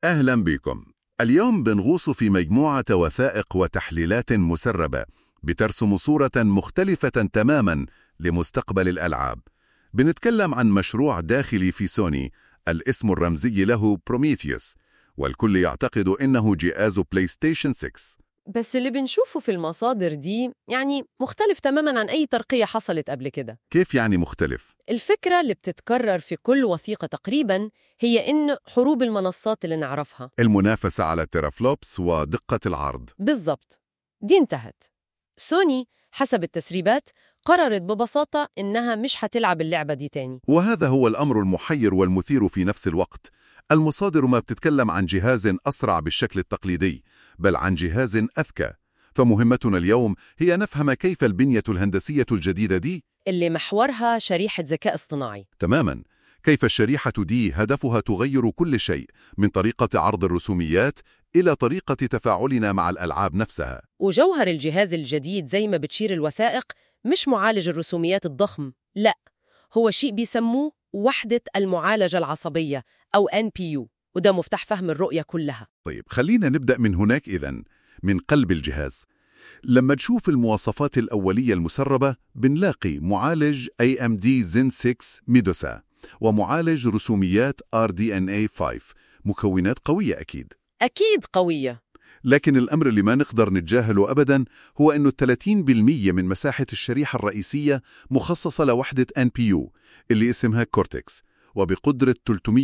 أهلا بكم. اليوم بنغوص في مجموعة وثائق وتحليلات مسربة بترسم صورة مختلفة تماما لمستقبل الألعاب. بنتكلم عن مشروع داخلي في سوني الاسم الرمزي له بروميثيوس والكل يعتقد إنه جهاز بلاي ستيشن 6 بس اللي بنشوفه في المصادر دي يعني مختلف تماماً عن أي ترقية حصلت قبل كده كيف يعني مختلف؟ الفكرة اللي بتتكرر في كل وثيقة تقريباً هي إن حروب المنصات اللي نعرفها المنافسة على التيرافلوبس ودقة العرض بالضبط دي انتهت سوني حسب التسريبات قررت ببساطة إنها مش هتلعب اللعبة دي تاني وهذا هو الأمر المحير والمثير في نفس الوقت المصادر ما بتتكلم عن جهاز أسرع بالشكل التقليدي بل عن جهاز أذكى فمهمتنا اليوم هي نفهم كيف البنية الهندسية الجديدة دي اللي محورها شريحة ذكاء اصطناعي تماما كيف الشريحة دي هدفها تغير كل شيء من طريقة عرض الرسوميات إلى طريقة تفاعلنا مع الألعاب نفسها وجوهر الجهاز الجديد زي ما بتشير الوثائق مش معالج الرسوميات الضخم لا هو شيء بيسموه وحدة المعالجة العصبية أو NPU وده مفتاح فهم الرؤية كلها طيب خلينا نبدأ من هناك إذن من قلب الجهاز لما نشوف المواصفات الأولية المسربة بنلاقي معالج AMD Zen 6 ميدوسا ومعالج رسوميات RDNA 5 مكونات قوية أكيد أكيد قوية لكن الأمر اللي ما نقدر نتجاهله أبدا هو أنه 30% من مساحة الشريحة الرئيسية مخصصة لوحدة NPU اللي اسمها كورتكس وبقدرة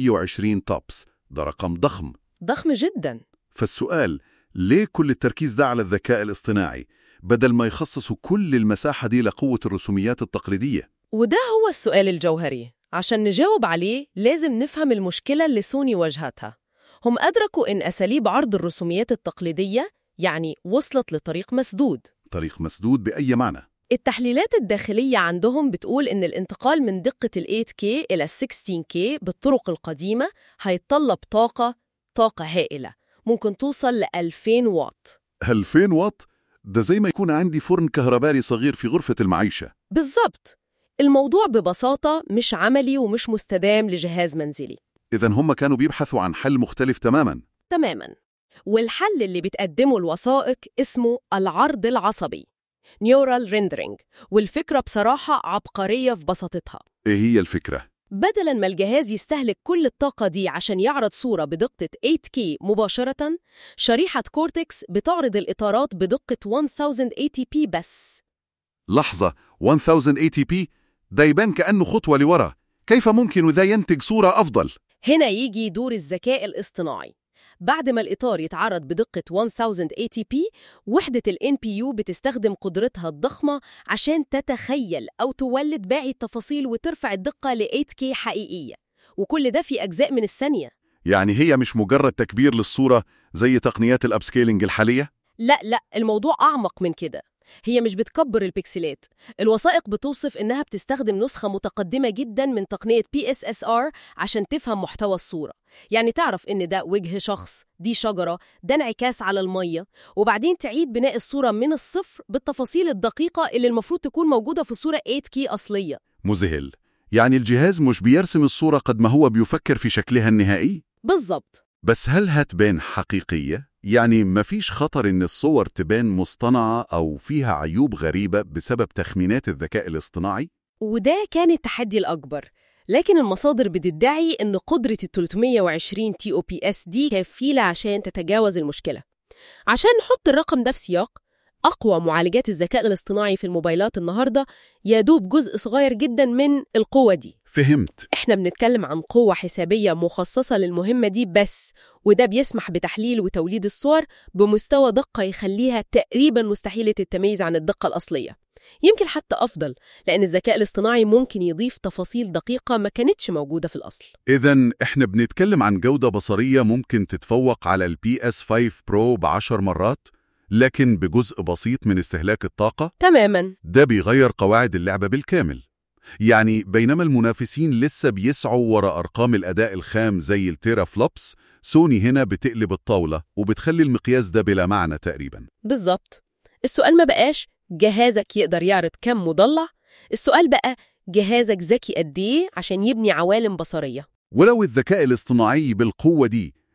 320 توبس ده رقم ضخم ضخم جدا فالسؤال ليه كل التركيز ده على الذكاء الاصطناعي بدل ما يخصصوا كل المساحة دي لقوة الرسوميات التقليدية وده هو السؤال الجوهري عشان نجاوب عليه لازم نفهم المشكلة اللي سوني واجهتها هم أدركوا إن أساليب عرض الرسوميات التقليدية يعني وصلت لطريق مسدود طريق مسدود بأي معنى التحليلات الداخلية عندهم بتقول إن الانتقال من دقة ال 8K إلى ال 16K بالطرق القديمة هيتطلب طاقة طاقة هائلة ممكن توصل ل 2000 واط 2000 واط ده زي ما يكون عندي فرن كهربائي صغير في غرفة المعيشة بالظبط الموضوع ببساطة مش عملي ومش مستدام لجهاز منزلي إذا هم كانوا بيبحثوا عن حل مختلف تماما تماما والحل اللي بتقدمه الوثائق اسمه العرض العصبي Neural Rendering والفكرة بصراحة عبقرية في بساطتها إيه هي الفكرة؟ بدلاً ما الجهاز يستهلك كل الطاقة دي عشان يعرض صورة بدقة 8K مباشرة شريحة كورتكس بتعرض الإطارات بدقة 1080p بس لحظة 1080p ده يبان كأنه خطوة لورا كيف ممكن ذا ينتج صورة أفضل؟ هنا يجي دور الذكاء الاصطناعي بعد ما الإطار يتعرض بدقة 1080p وحدة ال NPU بتستخدم قدرتها الضخمة عشان تتخيل أو تولد باقي التفاصيل وترفع الدقة ل 8K حقيقية وكل ده في أجزاء من الثانية يعني هي مش مجرد تكبير للصورة زي تقنيات الأبسكيلينج الحالية؟ لا لا الموضوع أعمق من كده هي مش بتكبر البكسلات الوثائق بتوصف إنها بتستخدم نسخة متقدمة جدا من تقنية PSSR عشان تفهم محتوى الصورة يعني تعرف إن ده وجه شخص دي شجرة ده انعكاس على المية وبعدين تعيد بناء الصورة من الصفر بالتفاصيل الدقيقة اللي المفروض تكون موجودة في صورة 8K أصلية مذهل يعني الجهاز مش بيرسم الصورة قد ما هو بيفكر في شكلها النهائي؟ بالظبط بس هل هتبان حقيقية؟ يعني مفيش خطر إن الصور تبان مصطنعة أو فيها عيوب غريبة بسبب تخمينات الذكاء الاصطناعي؟ وده كان التحدي الأكبر لكن المصادر بتدعي إن قدرة ال 320 تي او بي اس دي كفيلة عشان تتجاوز المشكلة عشان نحط الرقم ده في سياق أقوى معالجات الذكاء الاصطناعي في الموبايلات النهاردة يدوب جزء صغير جدا من القوة دي فهمت احنا بنتكلم عن قوة حسابية مخصصة للمهمة دي بس وده بيسمح بتحليل وتوليد الصور بمستوى دقة يخليها تقريبا مستحيلة التمييز عن الدقة الأصلية يمكن حتى أفضل لأن الذكاء الاصطناعي ممكن يضيف تفاصيل دقيقة ما كانتش موجودة في الأصل إذا إحنا بنتكلم عن جودة بصرية ممكن تتفوق على البي اس 5 برو بعشر مرات لكن بجزء بسيط من استهلاك الطاقة تماما ده بيغير قواعد اللعبة بالكامل يعني بينما المنافسين لسه بيسعوا ورا أرقام الأداء الخام زي التيرا فلوبس سوني هنا بتقلب الطاولة وبتخلي المقياس ده بلا معنى تقريبا بالظبط السؤال ما بقاش جهازك يقدر يعرض كم مضلع السؤال بقى جهازك ذكي قد ايه عشان يبني عوالم بصرية ولو الذكاء الاصطناعي بالقوة دي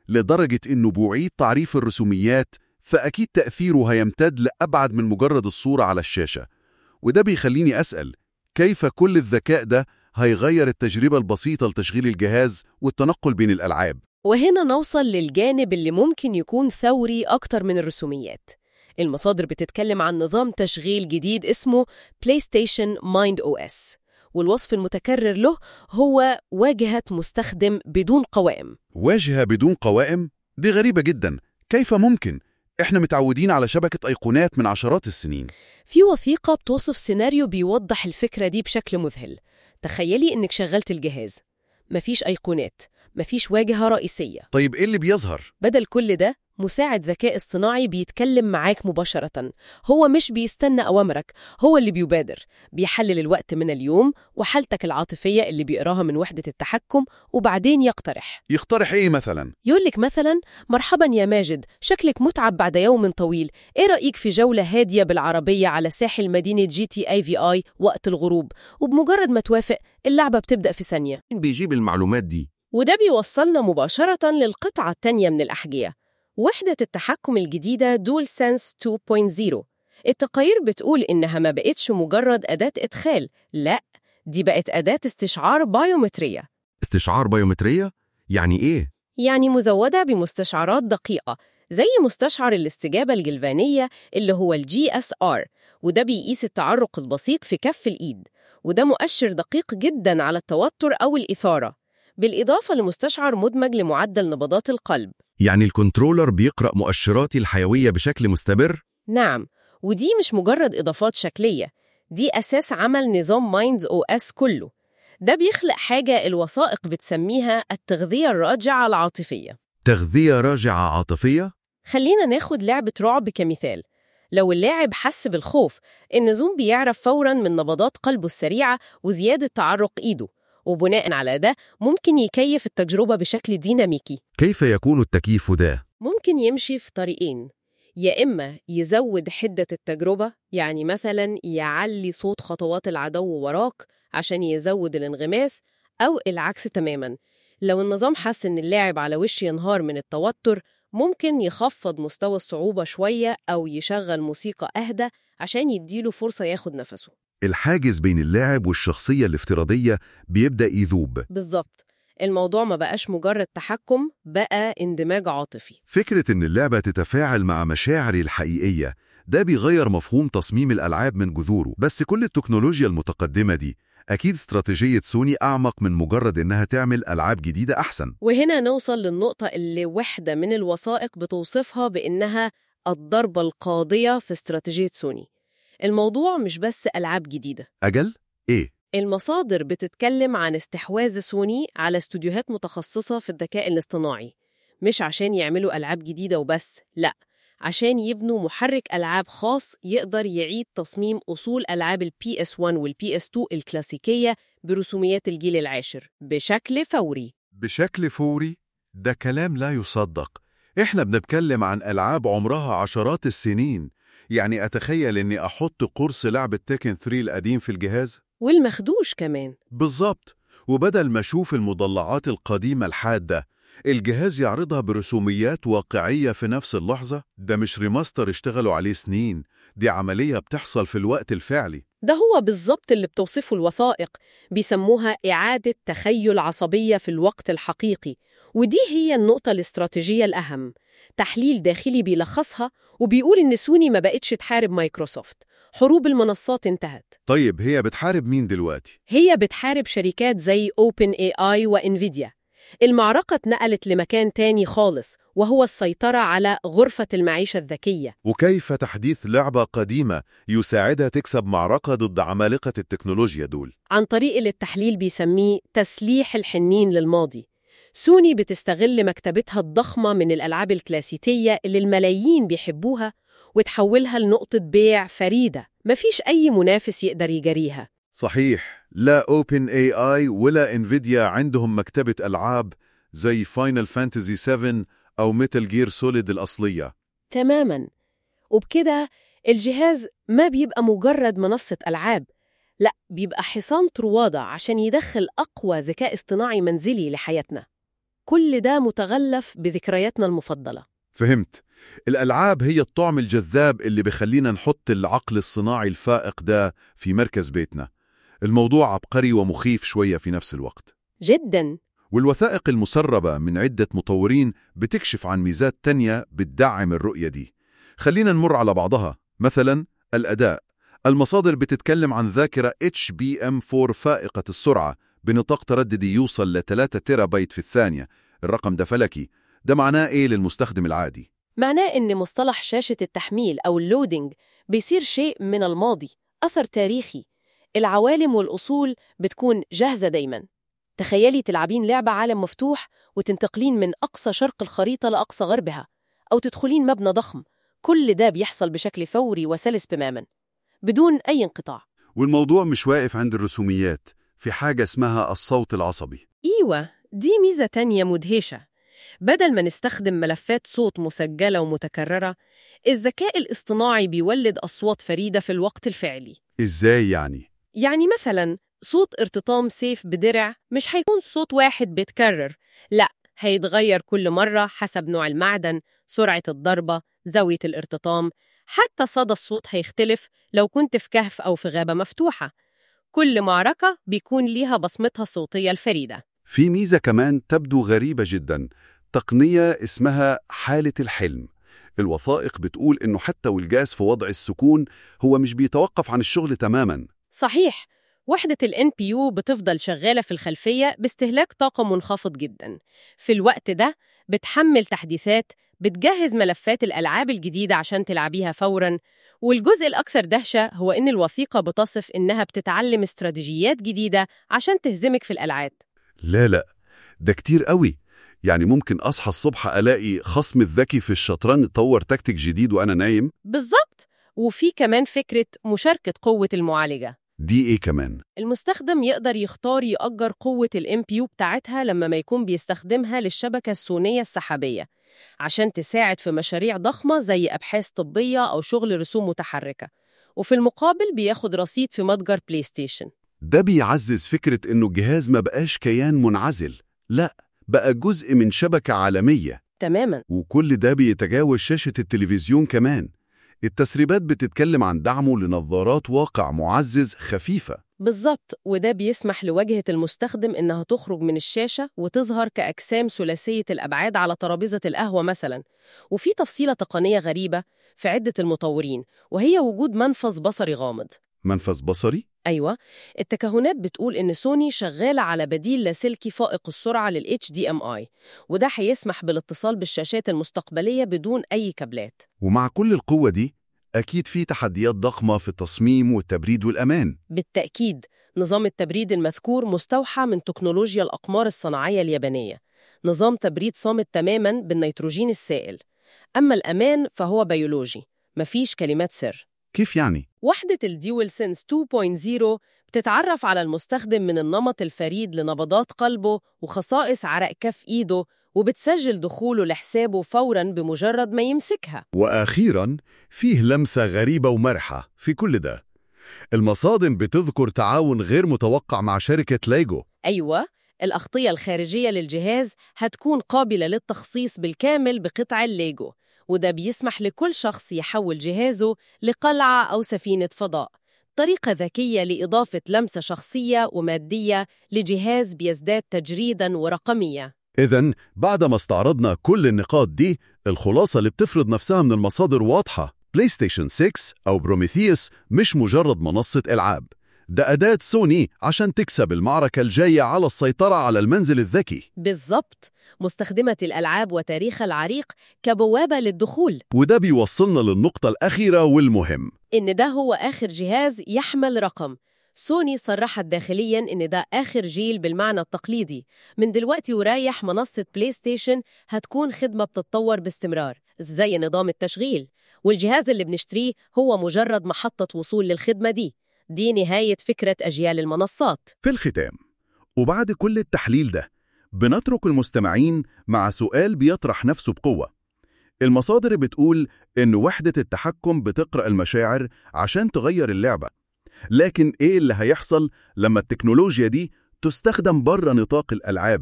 لدرجة إنه بيعيد تعريف الرسوميات فأكيد تأثيره هيمتد لأبعد من مجرد الصورة على الشاشة وده بيخليني أسأل كيف كل الذكاء ده هيغير التجربة البسيطة لتشغيل الجهاز والتنقل بين الألعاب وهنا نوصل للجانب اللي ممكن يكون ثوري أكتر من الرسوميات المصادر بتتكلم عن نظام تشغيل جديد اسمه PlayStation Mind OS والوصف المتكرر له هو واجهة مستخدم بدون قوائم واجهة بدون قوائم؟ دي غريبة جدا كيف ممكن؟ إحنا متعودين على شبكة أيقونات من عشرات السنين في وثيقة بتوصف سيناريو بيوضح الفكرة دي بشكل مذهل تخيلي إنك شغلت الجهاز مفيش أيقونات مفيش واجهة رئيسية طيب إيه اللي بيظهر؟ بدل كل ده مساعد ذكاء اصطناعي بيتكلم معاك مباشرة هو مش بيستنى أوامرك هو اللي بيبادر بيحلل الوقت من اليوم وحالتك العاطفية اللي بيقراها من وحدة التحكم وبعدين يقترح يقترح إيه مثلا؟ يقولك مثلا مرحبا يا ماجد شكلك متعب بعد يوم طويل ايه رأيك في جولة هادية بالعربية على ساحل مدينة جي تي اي في اي وقت الغروب وبمجرد ما توافق اللعبة بتبدأ في ثانية مين بيجيب المعلومات دي؟ وده بيوصلنا مباشرة للقطعة التانية من الأحجية وحدة التحكم الجديدة دول سنس 2.0 التقارير بتقول إنها ما بقتش مجرد أداة إدخال لا دي بقت أداة استشعار بايومترية استشعار بيومترية؟ يعني إيه؟ يعني مزودة بمستشعرات دقيقة زي مستشعر الاستجابة الجلفانية اللي هو الجي اس ار وده بيقيس التعرق البسيط في كف الإيد وده مؤشر دقيق جدا على التوتر أو الإثارة بالإضافة لمستشعر مدمج لمعدل نبضات القلب يعني الكنترولر بيقرأ مؤشراتي الحيوية بشكل مستمر؟ نعم ودي مش مجرد إضافات شكلية دي أساس عمل نظام مايندز أو أس كله ده بيخلق حاجة الوثائق بتسميها التغذية الراجعة العاطفية تغذية راجعة عاطفية؟ خلينا ناخد لعبة رعب كمثال لو اللاعب حس بالخوف النظام بيعرف فوراً من نبضات قلبه السريعة وزيادة تعرق إيده وبناء على ده ممكن يكيف التجربة بشكل ديناميكي كيف يكون التكييف ده؟ ممكن يمشي في طريقين يا إما يزود حدة التجربة يعني مثلا يعلي صوت خطوات العدو وراك عشان يزود الانغماس أو العكس تماما لو النظام حس إن اللاعب على وش ينهار من التوتر ممكن يخفض مستوى الصعوبة شوية أو يشغل موسيقى أهدى عشان يديله فرصة ياخد نفسه الحاجز بين اللاعب والشخصية الافتراضية بيبدأ يذوب بالظبط الموضوع ما بقاش مجرد تحكم بقى اندماج عاطفي فكرة إن اللعبة تتفاعل مع مشاعري الحقيقية ده بيغير مفهوم تصميم الألعاب من جذوره بس كل التكنولوجيا المتقدمة دي أكيد استراتيجية سوني أعمق من مجرد إنها تعمل ألعاب جديدة أحسن وهنا نوصل للنقطة اللي واحدة من الوثائق بتوصفها بإنها الضربة القاضية في استراتيجية سوني الموضوع مش بس ألعاب جديدة أجل؟ إيه؟ المصادر بتتكلم عن استحواذ سوني على استوديوهات متخصصة في الذكاء الاصطناعي مش عشان يعملوا ألعاب جديدة وبس لأ عشان يبنوا محرك ألعاب خاص يقدر يعيد تصميم أصول ألعاب ال PS1 وال PS2 الكلاسيكية برسوميات الجيل العاشر بشكل فوري بشكل فوري؟ ده كلام لا يصدق إحنا بنتكلم عن ألعاب عمرها عشرات السنين يعني أتخيل إني أحط قرص لعبة تيكن 3 القديم في الجهاز؟ والمخدوش كمان بالظبط وبدل ما أشوف المضلعات القديمة الحادة الجهاز يعرضها برسوميات واقعية في نفس اللحظة ده مش ريماستر اشتغلوا عليه سنين دي عملية بتحصل في الوقت الفعلي ده هو بالظبط اللي بتوصفه الوثائق بيسموها إعادة تخيل عصبية في الوقت الحقيقي ودي هي النقطة الاستراتيجية الأهم تحليل داخلي بيلخصها وبيقول إن سوني ما بقتش تحارب مايكروسوفت حروب المنصات انتهت طيب هي بتحارب مين دلوقتي؟ هي بتحارب شركات زي اوبن اي اي وانفيديا المعركة اتنقلت لمكان تاني خالص وهو السيطرة على غرفة المعيشة الذكية وكيف تحديث لعبة قديمة يساعدها تكسب معركة ضد عمالقة التكنولوجيا دول؟ عن طريق اللي التحليل بيسميه تسليح الحنين للماضي سوني بتستغل مكتبتها الضخمة من الألعاب الكلاسيكية اللي الملايين بيحبوها وتحولها لنقطة بيع فريدة مفيش أي منافس يقدر يجاريها صحيح لا اوبن اي اي ولا انفيديا عندهم مكتبة ألعاب زي فاينل فانتزي 7 أو ميتال جير سوليد الأصلية تماما وبكده الجهاز ما بيبقى مجرد منصة ألعاب لا بيبقى حصان طروادة عشان يدخل أقوى ذكاء اصطناعي منزلي لحياتنا كل ده متغلف بذكرياتنا المفضلة فهمت الألعاب هي الطعم الجذاب اللي بخلينا نحط العقل الصناعي الفائق ده في مركز بيتنا الموضوع عبقري ومخيف شوية في نفس الوقت جدا والوثائق المسربة من عدة مطورين بتكشف عن ميزات تانية بتدعم الرؤية دي خلينا نمر على بعضها مثلا الأداء المصادر بتتكلم عن ذاكرة HBM4 فائقة السرعة بنطاق ترددي يوصل ل 3 تيرا بايت في الثانية الرقم ده فلكي ده معناه إيه للمستخدم العادي؟ معناه إن مصطلح شاشة التحميل أو اللودينج بيصير شيء من الماضي أثر تاريخي العوالم والأصول بتكون جاهزة دايما تخيلي تلعبين لعبة عالم مفتوح وتنتقلين من أقصى شرق الخريطة لأقصى غربها أو تدخلين مبنى ضخم كل ده بيحصل بشكل فوري وسلس تماما بدون أي انقطاع والموضوع مش واقف عند الرسوميات في حاجة اسمها الصوت العصبي إيوة دي ميزة تانية مدهشة بدل ما نستخدم ملفات صوت مسجلة ومتكررة الذكاء الاصطناعي بيولد أصوات فريدة في الوقت الفعلي إزاي يعني؟ يعني مثلا صوت ارتطام سيف بدرع مش هيكون صوت واحد بيتكرر لا هيتغير كل مرة حسب نوع المعدن سرعة الضربة زاوية الارتطام حتى صدى الصوت هيختلف لو كنت في كهف أو في غابة مفتوحة كل معركة بيكون ليها بصمتها الصوتية الفريدة في ميزة كمان تبدو غريبة جدا تقنية اسمها حالة الحلم الوثائق بتقول إنه حتى والجهاز في وضع السكون هو مش بيتوقف عن الشغل تماماً صحيح وحدة ال NPU بتفضل شغالة في الخلفية باستهلاك طاقة منخفض جدا في الوقت ده بتحمل تحديثات بتجهز ملفات الألعاب الجديدة عشان تلعبيها فوراً والجزء الأكثر دهشة هو إن الوثيقة بتصف إنها بتتعلم استراتيجيات جديدة عشان تهزمك في الألعاب لا لا ده كتير قوي يعني ممكن أصحى الصبح ألاقي خصم الذكي في الشطرنج طور تكتيك جديد وأنا نايم بالظبط وفي كمان فكرة مشاركة قوة المعالجة دي إيه كمان؟ المستخدم يقدر يختار يأجر قوة ال MPU بتاعتها لما ما يكون بيستخدمها للشبكة الثونية السحابية عشان تساعد في مشاريع ضخمة زي أبحاث طبية أو شغل رسوم متحركة وفي المقابل بياخد رصيد في متجر بلاي ستيشن ده بيعزز فكرة إنه الجهاز ما بقاش كيان منعزل لا بقى جزء من شبكة عالمية تماماً وكل ده بيتجاوز شاشة التلفزيون كمان التسريبات بتتكلم عن دعمه لنظارات واقع معزز خفيفة بالظبط وده بيسمح لواجهة المستخدم إنها تخرج من الشاشة وتظهر كأجسام ثلاثية الأبعاد على ترابيزة القهوة مثلا وفي تفصيلة تقنية غريبة في عدة المطورين وهي وجود منفذ بصري غامض منفذ بصري؟ أيوة التكهنات بتقول إن سوني شغالة على بديل لاسلكي فائق السرعة لل HDMI وده هيسمح بالاتصال بالشاشات المستقبلية بدون أي كابلات ومع كل القوة دي أكيد في تحديات ضخمة في التصميم والتبريد والأمان بالتأكيد نظام التبريد المذكور مستوحى من تكنولوجيا الأقمار الصناعية اليابانية نظام تبريد صامت تماماً بالنيتروجين السائل أما الأمان فهو بيولوجي مفيش كلمات سر كيف يعني؟ وحدة الديول سينس 2.0 بتتعرف على المستخدم من النمط الفريد لنبضات قلبه وخصائص عرق كف إيده وبتسجل دخوله لحسابه فوراً بمجرد ما يمسكها وأخيراً فيه لمسة غريبة ومرحة في كل ده المصادم بتذكر تعاون غير متوقع مع شركة ليجو أيوة الأغطية الخارجية للجهاز هتكون قابلة للتخصيص بالكامل بقطع الليجو وده بيسمح لكل شخص يحول جهازه لقلعة أو سفينة فضاء طريقة ذكية لإضافة لمسة شخصية ومادية لجهاز بيزداد تجريداً ورقمية إذا بعد ما استعرضنا كل النقاط دي الخلاصة اللي بتفرض نفسها من المصادر واضحة بلاي ستيشن 6 أو بروميثيوس مش مجرد منصة ألعاب ده أداة سوني عشان تكسب المعركة الجاية على السيطرة على المنزل الذكي بالضبط مستخدمة الألعاب وتاريخها العريق كبوابة للدخول وده بيوصلنا للنقطة الأخيرة والمهم إن ده هو آخر جهاز يحمل رقم سوني صرحت داخلياً إن ده آخر جيل بالمعنى التقليدي من دلوقتي ورايح منصة بلاي ستيشن هتكون خدمة بتتطور باستمرار زي نظام التشغيل والجهاز اللي بنشتريه هو مجرد محطة وصول للخدمة دي دي نهاية فكرة أجيال المنصات في الختام وبعد كل التحليل ده بنترك المستمعين مع سؤال بيطرح نفسه بقوة المصادر بتقول إن وحدة التحكم بتقرأ المشاعر عشان تغير اللعبة لكن إيه اللي هيحصل لما التكنولوجيا دي تستخدم بره نطاق الألعاب؟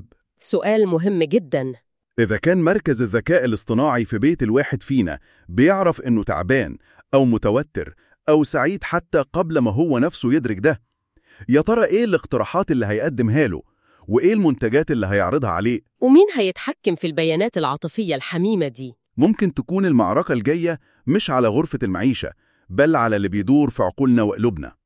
سؤال مهم جدا إذا كان مركز الذكاء الاصطناعي في بيت الواحد فينا بيعرف إنه تعبان أو متوتر أو سعيد حتى قبل ما هو نفسه يدرك ده يا ترى إيه الاقتراحات اللي هيقدمها له وإيه المنتجات اللي هيعرضها عليه ومين هيتحكم في البيانات العاطفية الحميمة دي؟ ممكن تكون المعركة الجاية مش على غرفة المعيشة بل على اللي بيدور في عقولنا وقلوبنا